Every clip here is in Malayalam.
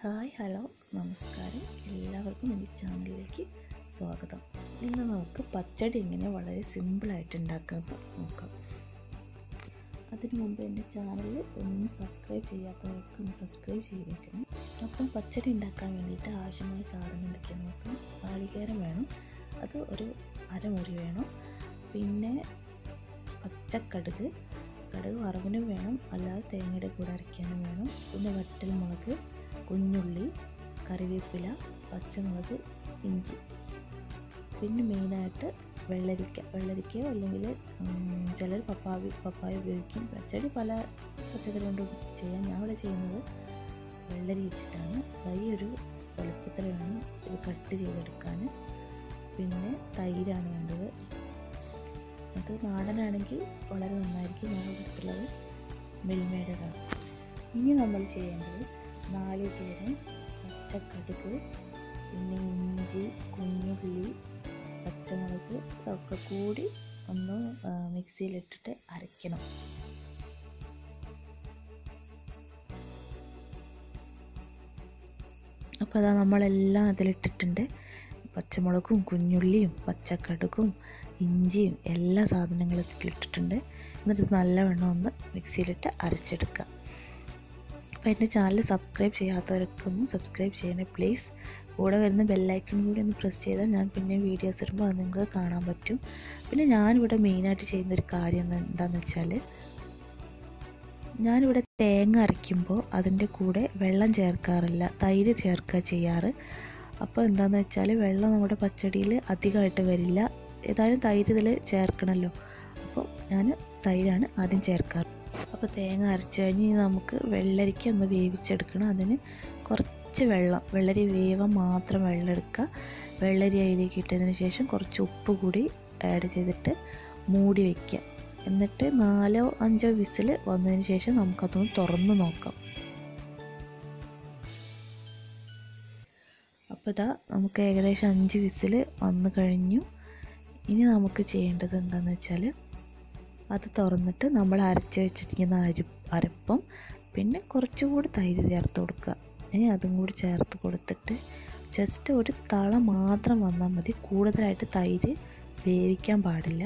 ഹായ് ഹലോ നമസ്കാരം എല്ലാവർക്കും എൻ്റെ ചാനലിലേക്ക് സ്വാഗതം ഇന്ന് നമുക്ക് പച്ചടി എങ്ങനെ വളരെ സിമ്പിളായിട്ട് ഉണ്ടാക്കാമെന്ന് നോക്കാം അതിനു മുമ്പ് എൻ്റെ ചാനൽ ഒന്ന് സബ്സ്ക്രൈബ് ചെയ്യാത്തവർക്ക് ഒന്ന് സബ്സ്ക്രൈബ് ചെയ്തേക്കണം അപ്പം പച്ചടി ഉണ്ടാക്കാൻ വേണ്ടിയിട്ട് ആവശ്യമായ സാധനം എന്തൊക്കെയാണെന്ന് നോക്കാം നാളികേരം വേണം അത് ഒരു അരമുറി വേണം പിന്നെ പച്ചക്കടുക് കടുക് വറവിനും വേണം അല്ലാതെ തേങ്ങയുടെ കൂടെ അരയ്ക്കാനും വേണം പിന്നെ വറ്റൽ മുളക് കുഞ്ഞുള്ളി കറിവേപ്പില പച്ചമുളക് ഇഞ്ചി പിന്നെ മെയിനായിട്ട് വെള്ളരിക്ക വെള്ളരിക്കയോ അല്ലെങ്കിൽ ചിലർ പപ്പാവി പപ്പായ ഉപയോഗിക്കും പച്ചടി പല പച്ചക്കറി കൊണ്ടും ചെയ്യാം ഞാൻ ഇവിടെ ചെയ്യുന്നത് വെള്ളരി വെച്ചിട്ടാണ് ഈ ഒരു വലുപ്പത്തിൽ വേണം ഇത് കട്ട് ചെയ്തെടുക്കാൻ പിന്നെ തൈരാണ് വേണ്ടത് അത് നാടനാണെങ്കിൽ വളരെ നന്നായിരിക്കും ഞാൻ എടുത്തുള്ളത് മിൽമേടതാണ് ഇനി നമ്മൾ ചെയ്യേണ്ടത് നാളികേരം പച്ചക്കടുക് പിന്നെ ഇഞ്ചി കുഞ്ഞുള്ളി പച്ചമുളക് ഇതൊക്കെ കൂടി ഒന്ന് മിക്സിയിലിട്ടിട്ട് അരയ്ക്കണം അപ്പോൾ അതാ നമ്മളെല്ലാം അതിലിട്ടിട്ടുണ്ട് പച്ചമുളകും കുഞ്ഞുള്ളിയും പച്ചക്കടുക്കും ഇഞ്ചിയും എല്ലാ സാധനങ്ങളും ഇതിലിട്ടിട്ടുണ്ട് എന്നിട്ട് നല്ലവണ്ണം ഒന്ന് മിക്സിയിലിട്ട് അരച്ചെടുക്കുക അപ്പോൾ എൻ്റെ ചാനൽ സബ്സ്ക്രൈബ് ചെയ്യാത്തവർക്കൊന്നും സബ്സ്ക്രൈബ് ചെയ്യണേ പ്ലീസ് കൂടെ വരുന്ന ബെല്ലൈക്കൺ കൂടി ഒന്ന് പ്രസ് ചെയ്താൽ ഞാൻ പിന്നെ വീഡിയോസ് ഇടുമ്പോൾ അത് നിങ്ങൾക്ക് കാണാൻ പറ്റും പിന്നെ ഞാനിവിടെ മെയിനായിട്ട് ചെയ്യുന്നൊരു കാര്യം എന്താണെന്ന് വെച്ചാൽ ഞാനിവിടെ തേങ്ങ അരയ്ക്കുമ്പോൾ അതിൻ്റെ കൂടെ വെള്ളം ചേർക്കാറില്ല തൈര് ചേർക്കുക ചെയ്യാറ് അപ്പോൾ എന്താണെന്ന് വെച്ചാൽ വെള്ളം നമ്മുടെ പച്ചടിയിൽ അധികമായിട്ട് വരില്ല ഏതായാലും തൈര് ഇതിൽ ചേർക്കണമല്ലോ അപ്പോൾ ഞാൻ തൈരാണ് ആദ്യം ചേർക്കാറ് അപ്പോൾ തേങ്ങ അരച്ച് കഴിഞ്ഞ് നമുക്ക് വെള്ളരിക്ക ഒന്ന് വേവിച്ചെടുക്കണം അതിന് കുറച്ച് വെള്ളം വെള്ളരി വേവാൻ മാത്രം വെള്ളം എടുക്കുക വെള്ളരി അതിലേക്ക് ഇട്ടതിന് ശേഷം കുറച്ച് ഉപ്പ് കൂടി ആഡ് ചെയ്തിട്ട് മൂടി വയ്ക്കുക എന്നിട്ട് നാലോ അഞ്ചോ വിസിൽ വന്നതിന് ശേഷം നമുക്കതൊന്ന് തുറന്ന് നോക്കാം അപ്പോൾ ഇതാ നമുക്ക് ഏകദേശം അഞ്ച് വിസിൽ വന്നു കഴിഞ്ഞു ഇനി നമുക്ക് ചെയ്യേണ്ടത് എന്താണെന്ന് വെച്ചാൽ അത് തുറന്നിട്ട് നമ്മൾ അരച്ച് വെച്ചിരിക്കുന്ന അരി അരപ്പം പിന്നെ കുറച്ചുകൂടി തൈര് ചേർത്ത് കൊടുക്കുക ഇനി അതും കൂടി ചേർത്ത് കൊടുത്തിട്ട് ജസ്റ്റ് ഒരു തള മാത്രം വന്നാൽ മതി കൂടുതലായിട്ട് തൈര് വേവിക്കാൻ പാടില്ല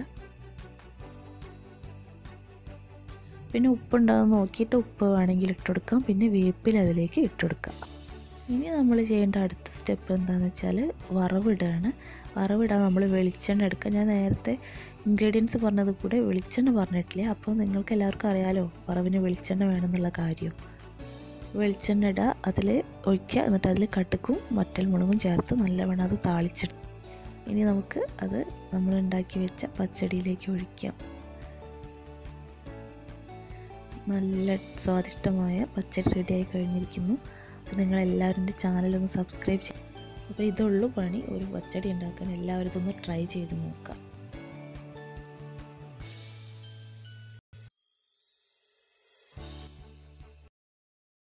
പിന്നെ ഉപ്പുണ്ടാകുന്ന നോക്കിയിട്ട് ഉപ്പ് വേണമെങ്കിൽ ഇട്ടുകൊടുക്കാം പിന്നെ വേപ്പിൽ അതിലേക്ക് ഇട്ടുകൊടുക്കാം ഇനി നമ്മൾ ചെയ്യേണ്ട അടുത്ത സ്റ്റെപ്പ് എന്താണെന്ന് വെച്ചാൽ വറവിടുകയാണ് വറവിടാൻ നമ്മൾ വെളിച്ചെണ്ണ എടുക്കുക ഞാൻ നേരത്തെ ഇൻഗ്രീഡിയൻസ് പറഞ്ഞത് കൂടെ വെളിച്ചെണ്ണ പറഞ്ഞിട്ടില്ല അപ്പോൾ നിങ്ങൾക്ക് എല്ലാവർക്കും അറിയാലോ വറവിന് വെളിച്ചെണ്ണ വേണമെന്നുള്ള കാര്യം വെളിച്ചെണ്ണ ഇടുക അതിൽ ഒഴിക്കുക എന്നിട്ട് അതിൽ കട്ടുക്കും മറ്റൽ മുളകും ചേർത്ത് നല്ലവണ്ണം അത് താളിച്ചിടും ഇനി നമുക്ക് അത് നമ്മൾ ഉണ്ടാക്കി വെച്ച പച്ചടിയിലേക്ക് ഒഴിക്കാം നല്ല സ്വാദിഷ്ടമായ പച്ചടി റെഡിയായി കഴിഞ്ഞിരിക്കുന്നു അപ്പോൾ നിങ്ങളെല്ലാവരും എൻ്റെ ചാനലൊന്ന് സബ്സ്ക്രൈബ് ചെയ്യും അപ്പോൾ ഇതുള്ളൂ പണി ഒരു പച്ചടി ഉണ്ടാക്കാൻ എല്ലാവരും ഇതൊന്ന് ട്രൈ ചെയ്ത് നോക്കാം